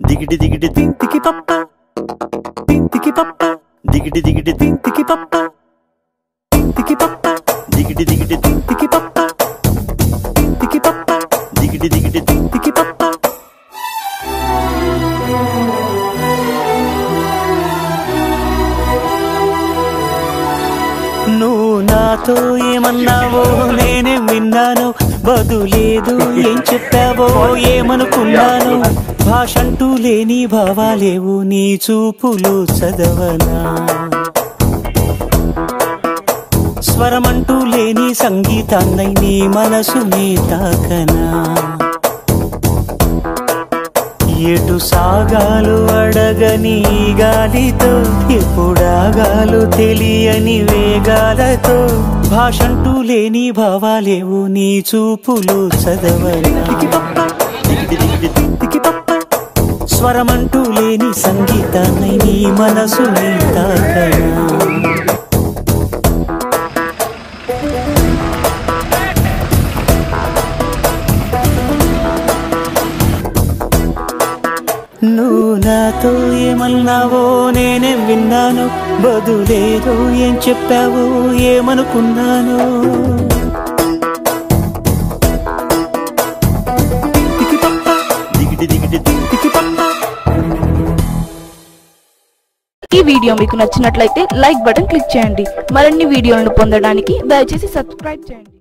దిగిడి దిగిడి దింతికి పప్ప దింతికి పప్ప దిగిడి దిగిడి దింతికి పప్ప దింతికి పప్ప దిగిడి దిగిడి దింతికి పప్ప దింతికి పప్ప దిగిడి దిగిడి దింతికి పప్ప నువ్వు నాతో ఏమన్నావో నేనే విన్నాను బదులేదు ఏం చెప్పావో ఏమనుకున్నాను భాషంటూ లేని భావాలేవు నీ చూపులు చదవనా స్వరమంటూ లేని సంగీతాన్నై నీ మనసుని తాకనా ఎటు సాగాలు అడగని ఈ గాలితో ఎప్పుడాగాలు తెలియని వేగాలతో భాషంటూ లేని భావాలేవు నీ చూపులు చదవనా స్వరమంటూ లేని సంగీతాన్ని నీ మనసుని తాకనా నువ్వు నాతో ఏమన్నావో నేనే విన్నాను బదులేదో ఏం చెప్పావో ఏమనుకున్నాను దిగి పప్ప, దిగిడి దిగిడి దిగి పప్ప ఈ వీడియో మీకు నచ్చినట్లయితే లైక్ బటన్ క్లిక్ చేయండి మరిన్ని వీడియోలను పొందడానికి దయచేసి సబ్స్క్రైబ్ చేయండి